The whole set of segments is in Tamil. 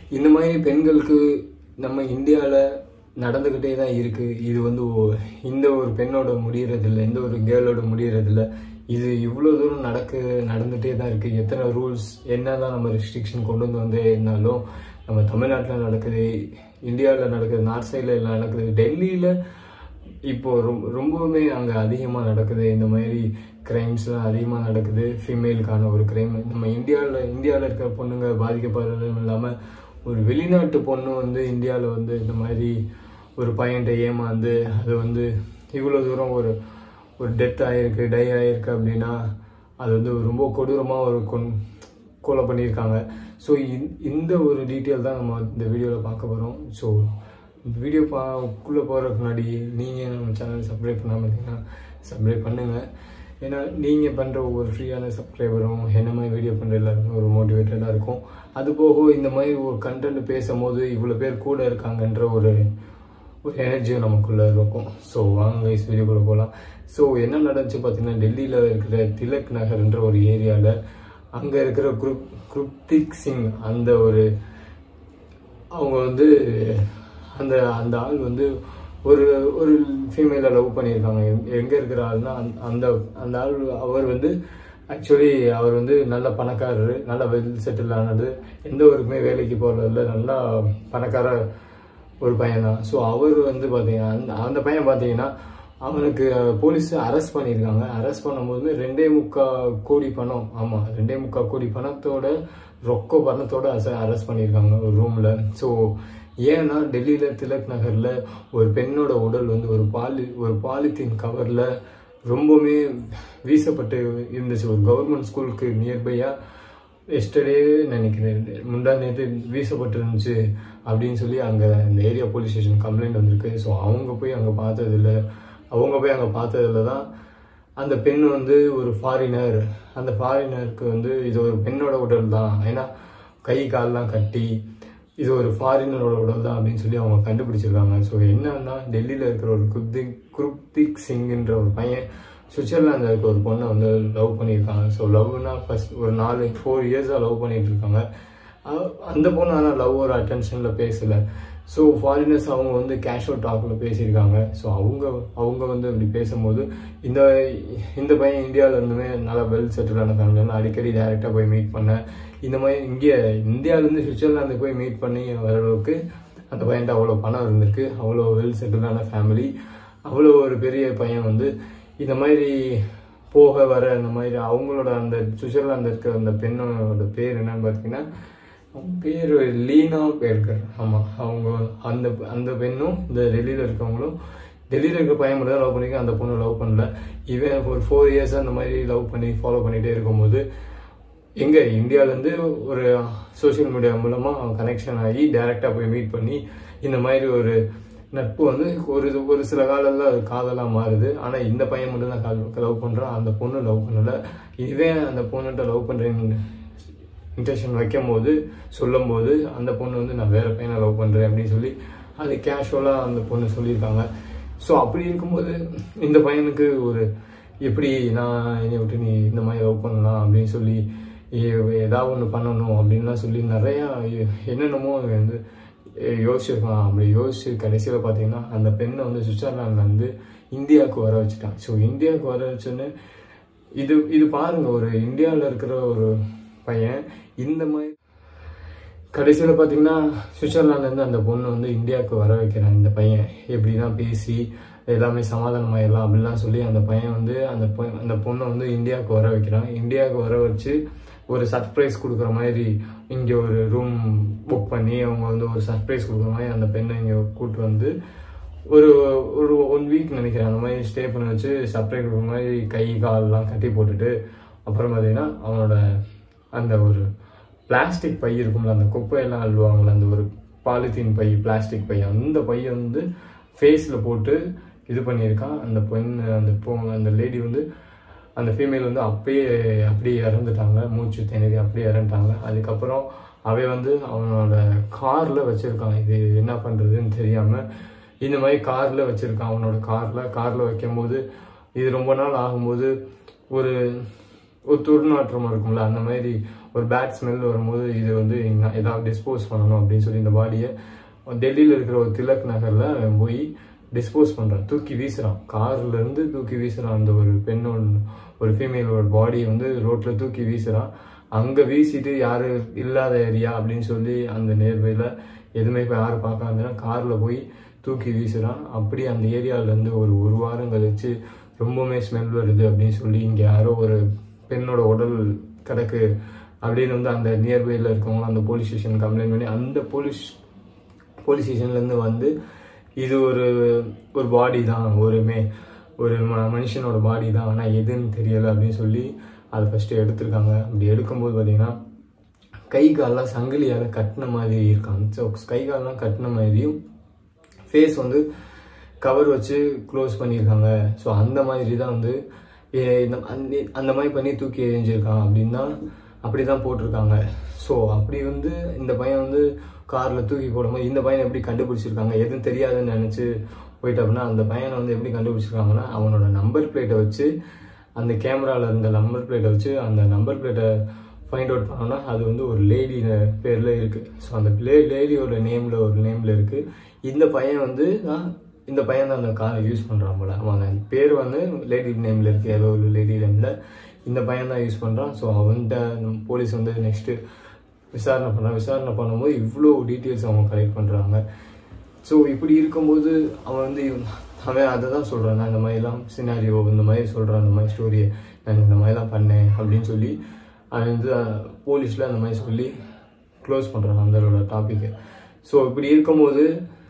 இந்த மாதிரி பெண்களுக்கு நம்ம இந்தியாவில் நடந்துக்கிட்டே தான் இருக்கு இது வந்து ஒ- இந்த ஒரு பெண்ணோட முடியறதில்ல இந்த ஒரு கேர்ளோட முடியறதில்ல இது இவ்வளோ தூரம் நடக்கு நடந்துகிட்டே தான் இருக்கு எத்தனை ரூல்ஸ் என்னதான் நம்ம ரெஸ்ட்ரிக்ஷன் கொண்டு வந்து வந்தே இருந்தாலும் நம்ம தமிழ்நாட்டில் நடக்குது இந்தியாவில் நடக்குது நார்த் சைடில் நடக்குது டெல்லியில் இப்போ ரொம்ப ரொம்பவுமே அங்கே அதிகமாக நடக்குது இந்த மாதிரி கிரைம்ஸ்லாம் அதிகமாக நடக்குது ஃபீமேலுக்கான ஒரு கிரைம் நம்ம இந்தியாவில் இந்தியாவில் இருக்கிற பொண்ணுங்க பாதிக்கப்படுறதும் இல்லாமல் ஒரு வெளிநாட்டு பொண்ணு வந்து இந்தியாவில் வந்து இந்த மாதிரி ஒரு பையன்கிட்ட ஏமாந்து அது வந்து இவ்வளோ தூரம் ஒரு ஒரு டெத் ஆகிருக்கு டை ஆகிருக்கு அப்படின்னா அது வந்து ரொம்ப கொடூரமாக ஒரு கொன் கொலை பண்ணியிருக்காங்க ஸோ இந்த ஒரு டீட்டெயில் தான் நம்ம இந்த வீடியோவில் பார்க்க போகிறோம் ஸோ இந்த வீடியோ பா உள்ளே போகிறதுக்கு முன்னாடி நீங்கள் நம்ம சேனல் சப்ஸ்கிரைப் பண்ணாமல் இருந்தீங்கன்னா சப்ஸ்கிரைப் பண்ணுங்கள் ஏன்னா நீங்கள் பண்ணுற ஒவ்வொரு ஃப்ரீயான சப்ஸ்கிரைபரும் என்ன மாதிரி வீடியோ பண்ணுற எல்லாருமே ஒரு மோட்டிவேட்டடாக இருக்கும் அது போக இந்த மாதிரி ஒரு கண்டென்ட் பேசும்போது இவ்வளோ பேர் கூட இருக்காங்கன்ற ஒரு ஒரு எனர்ஜியும் நமக்குள்ளே இருக்கும் ஸோ வாங்க இஸ் வீடியோக்குள்ளே போகலாம் ஸோ என்ன நடந்துச்சு பார்த்தீங்கன்னா டெல்லியில் இருக்கிற திலக் நகர்ன்ற ஒரு ஏரியாவில் அங்கே இருக்கிற குருப் குருப்திக் சிங் அந்த ஒரு அவங்க வந்து அந்த அந்த ஆள் வந்து ஒரு ஒரு ஃபீமேலை லவ் பண்ணியிருக்காங்க எங்க- எங்க இருக்கிற ஆள்னா அந்த- அந்த அந்த ஆள் அவர் வந்து ஆக்சுவலி அவர் வந்து நல்ல பணக்காரர் நல்ல வெல் செட்டில் ஆனது எந்த ஊருக்குமே வேலைக்கு போகிறதில்ல நல்லா பணக்கார ஒரு பையன் தான் ஸோ அவர் வந்து பார்த்தீங்கன்னா அந்த அந்த பையன் பார்த்தீங்கன்னா அவனுக்கு போலீஸ் அரெஸ்ட் பண்ணியிருக்காங்க அரெஸ்ட் பண்ணும்போது ரெண்டே முக்கா கோடி பணம் ஆமாம் ரெண்டே முக்கா கோடி பணத்தோட ரொக்க பணத்தோட அரெஸ்ட் பண்ணியிருக்காங்க ஒரு ரூமில் ஸோ ஏன்னா டெல்லியில் திலக் நகரில் ஒரு பெண்ணோட உடல் வந்து ஒரு பாலி ஒரு பாலித்தீன் கவரில் ரொம்பவுமே வீசப்பட்டு இருந்துச்சு ஒரு கவர்மெண்ட் ஸ்கூலுக்கு நியர்பையாக எஸ்டர்டே நினைக்கிறேன் முந்தா நேற்று வீசப்பட்டு இருந்துச்சு அப்படின்னு சொல்லி அங்கே இந்த ஏரியா போலீஸ் ஸ்டேஷன் கம்ப்ளைண்ட் வந்திருக்கு ஸோ அவங்க போய் அங்கே பார்த்ததில்ல அவங்க போய் அங்கே பார்த்ததுல தான் அந்த பெண் வந்து ஒரு ஃபாரினர் அந்த ஃபாரினருக்கு வந்து இது ஒரு பெண்ணோட உடல் தான் ஏன்னா கை கால்லாம் கட்டி இது ஒரு ஃபாரினரோட உடல் தான் அப்படின்னு சொல்லி அவங்க கண்டுபிடிச்சிருக்காங்க ஸோ என்னன்னா டெல்லியில் இருக்கிற ஒரு குர்திக் குருப்திக் சிங்ன்ற ஒரு பையன் சுவிட்சர்லாந்தில் இருக்க ஒரு பொண்ணை வந்து லவ் பண்ணியிருக்காங்க ஸோ லவ்னா ஃபர்ஸ்ட் ஒரு நாலு ஃபோர் இயர்ஸாக லவ் பண்ணிட்டு இருக்காங்க அ- அந்த பொண்ணு ஆனால் லவ் ஒரு அட்டென்ஷனில் பேசலை ஸோ ஃபாரினர்ஸ் அவங்க வந்து கேஷுவல் டாக்கில் பேசியிருக்காங்க ஸோ அவங்க அவங்க வந்து அப்படி பேசும்போது இந்த இந்த பையன் இந்தியாவில் இருந்துமே நல்லா வெல் செட்டிலான ஃபேமிலியான அடிக்கடி டேரெக்டாக போய் மீட் பண்ண இந்த மாதிரி இங்கே இந்தியாவிலேருந்து சுவிட்சர்லாந்துக்கு போய் மீட் பண்ணி வர அளவுக்கு அந்த பையன்ட்ட அவ்வளோ பணம் இருந்திருக்கு அவ்வளோ வெல் செட்டிலான ஃபேமிலி அவ்வளோ ஒரு பெரிய பையன் வந்து இந்த மாதிரி போக வர இந்த மாதிரி அவங்களோட அந்த சுவிட்சர்லாந்து இருக்கிற அந்த பெண்ணோட பேர் என்னன்னு பார்த்தீங்கன்னா அவங்க பேர் லீனா பேர்கர் ஆமாம் அவங்க அந்த அந்த பெண்ணும் இந்த டெல்லியில் இருக்கவங்களும் டெல்லியில் இருக்க பையன் மட்டும் தான் லவ் பண்ணிக்க அந்த பொண்ணு லவ் பண்ணல இவன் ஒரு ஃபோர் இயர்ஸாக அந்த மாதிரி லவ் பண்ணி ஃபாலோ பண்ணிகிட்டே இருக்கும்போது எங்கே இந்தியாவிலேருந்து ஒரு சோஷியல் மீடியா மூலமாக கனெக்ஷன் ஆகி டைரெக்டாக போய் மீட் பண்ணி இந்த மாதிரி ஒரு நட்பு வந்து ஒரு ஒரு சில காலத்தில் அது காதலாக மாறுது ஆனால் இந்த பையன் மட்டும் தான் கால் லவ் பண்ணுறான் அந்த பொண்ணு லவ் பண்ணலை இதுவே அந்த பொண்ணுகிட்ட லவ் பண்ணுறேன்னு இன்டென்ஷன் வைக்கும் போது சொல்லும் போது அந்த பொண்ணு வந்து நான் வேற பையனை லவ் பண்ணுறேன் அப்படின்னு சொல்லி அது கேஷுவலாக அந்த பொண்ணு சொல்லியிருக்காங்க ஸோ அப்படி இருக்கும்போது இந்த பையனுக்கு ஒரு எப்படி நான் என்னை விட்டு நீ இந்த மாதிரி லவ் பண்ணலாம் அப்படின்னு சொல்லி ஏ- ஏதாவது ஒன்று பண்ணணும் அப்படின்லாம் சொல்லி நிறையா என்னென்னமோ வந்து யோசிச்சிருக்கான் அப்படி யோசிச்சு கடைசியில் பார்த்தீங்கன்னா அந்த பெண்ணை வந்து சுவிட்சர்லாண்டில் வந்து இந்தியாவுக்கு வர வச்சுட்டான் ஸோ இந்தியாவுக்கு வர வச்சோன்னு இது இது பாருங்க ஒரு இந்தியாவில் இருக்கிற ஒரு பையன் இந்த மாதிரி கடைசியில் பார்த்தீங்கன்னா சுவிட்சர்லாந்துலேருந்து அந்த பொண்ணு வந்து இந்தியாவுக்கு வர வைக்கிறான் இந்த பையன் எப்படிலாம் பேசி எல்லாமே சமாதானமாயிடலாம் அப்படிலாம் சொல்லி அந்த பையன் வந்து அந்த பொ- அந்த பொண்ணை வந்து இந்தியாவுக்கு வர வைக்கிறான் இந்தியாவுக்கு வர வச்சு ஒரு சர்ப்ரைஸ் கொடுக்குற மாதிரி இங்கே ஒரு ரூம் புக் பண்ணி அவங்க வந்து ஒரு சர்ப்ரைஸ் கொடுக்குற மாதிரி அந்த பெண்ணை இங்கே கூட்டு வந்து ஒரு ஒரு ஒன் வீக் நினைக்கிறேன் அந்த மாதிரி ஸ்டே பண்ண வச்சு சர்ப்ரைஸ் கொடுக்குற மாதிரி கை கால்லாம் கட்டி போட்டுட்டு அப்புறம் பார்த்தீங்கன்னா அவனோட அந்த ஒரு பிளாஸ்டிக் பை இருக்கும்ல அந்த குப்பையெல்லாம் அள்ளுவாங்கள்ல அந்த ஒரு பாலித்தீன் பை பிளாஸ்டிக் பை அந்த பையை வந்து ஃபேஸில் போட்டு இது பண்ணியிருக்கான் அந்த பெண் அந்த பொ அந்த லேடி வந்து அந்த ஃபீமேல் வந்து அப்பயே அப்படியே இறந்துட்டாங்க மூச்சு திணறி அப்படியே இறந்துட்டாங்க அதுக்கப்புறம் அவன் வந்து அவனோட காரில் வச்சுருக்கான் இது என்ன பண்ணுறதுன்னு தெரியாமல் இந்த மாதிரி காரில் வச்சுருக்கான் அவனோட காரில் காரில் வைக்கும்போது இது ரொம்ப நாள் ஆகும்போது ஒரு ஒரு துர்நாற்றம் இருக்கும்ல அந்த மாதிரி ஒரு பேட் ஸ்மெல் வரும்போது இது வந்து அப்படின்னா ஏதாவது டிஸ்போஸ் பண்ணணும் அப்படின்னு சொல்லி இந்த பாடியை டெல்லியில் இருக்கிற ஒரு திலக் நகரில் அவன் போய் டிஸ்போஸ் பண்ணுறான் தூக்கி வீசுகிறான் கார்லேருந்து தூக்கி வீசுகிறான் அந்த ஒரு பெண்ணோட ஒரு ஃபீமேலோட பாடியை வந்து ரோட்டில் தூக்கி வீசுகிறான் அங்கே வீசிட்டு யாரும் இல்லாத ஏரியா அப்படின்னு சொல்லி அந்த நேர்வையில் எதுவுமே இப்போ யாரும் பார்க்காம காரில் போய் தூக்கி வீசுகிறான் அப்படி அந்த ஏரியாவிலேருந்து ஒரு ஒரு வாரம் கழிச்சு ரொம்பவுமே ஸ்மெல் வருது அப்படின்னு சொல்லி இங்கே யாரோ ஒரு பெண்ணோட உடல் கிடக்கு அப்படின்னு வந்து அந்த நியர்பையில் இருக்கவங்க அந்த போலீஸ் ஸ்டேஷன் கம்ப்ளைண்ட் பண்ணி அந்த போலீஸ் போலீஸ் ஸ்டேஷன்லேருந்து வந்து இது ஒரு ஒரு பாடி தான் ஒரு மே ஒரு ம மனுஷனோட பாடி தான் ஆனால் எதுன்னு தெரியலை அப்படின்னு சொல்லி அதை ஃபஸ்ட்டு எடுத்திருக்காங்க அப்படி எடுக்கும்போது பார்த்தீங்கன்னா கை கால்லாம் சங்கிலியால் கட்டின மாதிரி இருக்காங்க ஸோ கை கால்லாம் கட்டின மாதிரியும் ஃபேஸ் வந்து கவர் வச்சு க்ளோஸ் பண்ணியிருக்காங்க ஸோ அந்த மாதிரி தான் வந்து ஏ- இந்த அந்த அந்த மாதிரி பண்ணி தூக்கி எறிஞ்சிருக்கான் அப்படின்னு தான் அப்படி தான் போட்டிருக்காங்க ஸோ அப்படி வந்து இந்த பையன் வந்து காரில் தூக்கி போடும்போது இந்த பையனை எப்படி கண்டுபிடிச்சிருக்காங்க எதுவும் தெரியாதுன்னு நினச்சி போயிட்டு அப்படின்னா அந்த பையனை வந்து எப்படி கண்டுபிடிச்சிருக்காங்கன்னா அவனோட நம்பர் பிளேட்டை வச்சு அந்த கேமராவில் இருந்த நம்பர் பிளேட்டை வச்சு அந்த நம்பர் பிளேட்டை ஃபைண்ட் அவுட் பண்ணோம்னா அது வந்து ஒரு லேடி பேரில் இருக்குது ஸோ அந்த லே லேடியோட நேமில் ஒரு நேமில் இருக்குது இந்த பையன் வந்து தான் இந்த பையன் தான் அந்த காரை யூஸ் பண்ணுறான் போல அவங்க பேர் வந்து லேடி நேமில் இருக்குது ஏதோ ஒரு லேடி நேமில் இந்த பையன் தான் யூஸ் பண்ணுறான் ஸோ அவன்கிட்ட போலீஸ் வந்து நெக்ஸ்ட்டு விசாரணை பண்ணுறான் விசாரணை பண்ணும்போது இவ்வளோ டீட்டெயில்ஸ் அவங்க கலெக்ட் பண்ணுறாங்க ஸோ இப்படி இருக்கும்போது அவன் வந்து அவன் அதை தான் சொல்கிறான் நான் இந்த மாதிரிலாம் சினாரியோ இந்த மாதிரி சொல்கிறான் இந்த மாதிரி ஸ்டோரியை நான் இந்த மாதிரிலாம் பண்ணேன் அப்படின்னு சொல்லி அவன் வந்து போலீஸில் அந்த மாதிரி சொல்லி க்ளோஸ் பண்ணுறான் அந்த டாப்பிக்கை ஸோ இப்படி இருக்கும்போது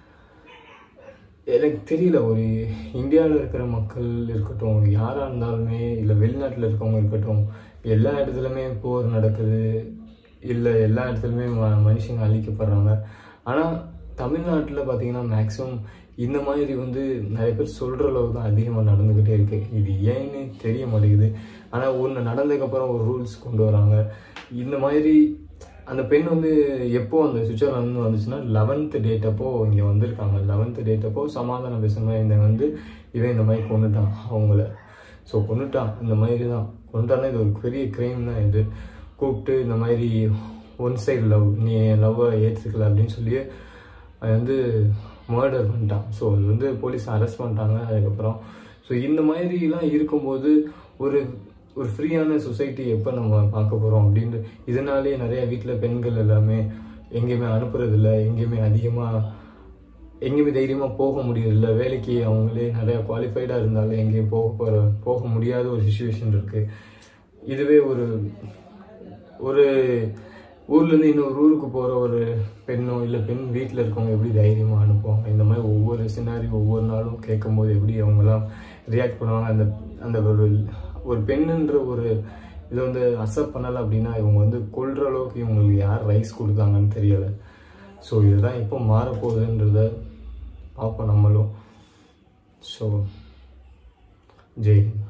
எனக்கு தெரியல ஒரு இந்தியாவில் இருக்கிற மக்கள் இருக்கட்டும் யாராக இருந்தாலுமே இல்லை வெளிநாட்டில் இருக்கவங்க இருக்கட்டும் எல்லா இடத்துலையுமே போர் நடக்குது இல்லை எல்லா இடத்துலையுமே ம மனுஷங்க அழிக்கப்படுறாங்க ஆனால் தமிழ்நாட்டில் பார்த்தீங்கன்னா மேக்ஸிமம் இந்த மாதிரி வந்து நிறைய பேர் சொல்கிற அளவு தான் அதிகமாக நடந்துக்கிட்டே இருக்கு இது ஏன்னு தெரிய மாட்டேங்குது ஆனால் ஒன்று நடந்ததுக்கப்புறம் ஒரு ரூல்ஸ் கொண்டு வராங்க இந்த மாதிரி அந்த பெண் வந்து எப்போ அந்த சுவிட்சர்லாந்து வந்துச்சுன்னா லெவன்த்து டேட் அப்போ இங்கே வந்திருக்காங்க லெவன்த்து டேட் அப்போ சமாதானம் பேசுகிற இந்த வந்து இவன் இந்த மாதிரி கொண்டுட்டான் அவங்கள ஸோ கொண்டுட்டான் இந்த மாதிரி தான் கொண்டுட்டானா இது ஒரு பெரிய க்ரைம் தான் இது கூப்பிட்டு இந்த மாதிரி ஒன் சைடு லவ் நீ என் லவ்வை ஏற்றுக்கல அப்படின்னு சொல்லி அவன் வந்து மர்டர் பண்ணிட்டான் ஸோ அது வந்து போலீஸ் அரெஸ்ட் பண்ணிட்டாங்க அதுக்கப்புறம் ஸோ இந்த மாதிரிலாம் இருக்கும்போது ஒரு ஒரு ஃப்ரீயான சொசைட்டி எப்போ நம்ம பார்க்க போகிறோம் அப்படின்ட்டு இதனாலே நிறைய வீட்டில் பெண்கள் எல்லாமே எங்கேயுமே அனுப்புறதில்ல எங்கேயுமே அதிகமாக எங்கேயுமே தைரியமாக போக முடியறதில்ல வேலைக்கு அவங்களே நிறையா குவாலிஃபைடாக இருந்தாலும் எங்கேயும் போக போகிற போக முடியாத ஒரு சுச்சுவேஷன் இருக்குது இதுவே ஒரு ஒரு ஊர்லேருந்து இன்னொரு ஊருக்கு போகிற ஒரு பெண்ணோ இல்லை பெண் வீட்டில் இருக்கவங்க எப்படி தைரியமாக அனுப்புவாங்க இந்த மாதிரி ஒவ்வொரு சினாரி ஒவ்வொரு நாளும் கேட்கும்போது எப்படி அவங்கெல்லாம் ரியாக்ட் பண்ணுவாங்க அந்த அந்த ஒரு ஒரு பெண்ணுன்ற ஒரு இதை வந்து அக்செப்ட் பண்ணலை அப்படின்னா இவங்க வந்து கொல்ற அளவுக்கு இவங்களுக்கு யார் ரைஸ் கொடுத்தாங்கன்னு தெரியலை ஸோ இதுதான் எப்போ மாறப்போகுதுன்றத பார்ப்போம் நம்மளும் ஸோ ஜெய் ஹிந்த்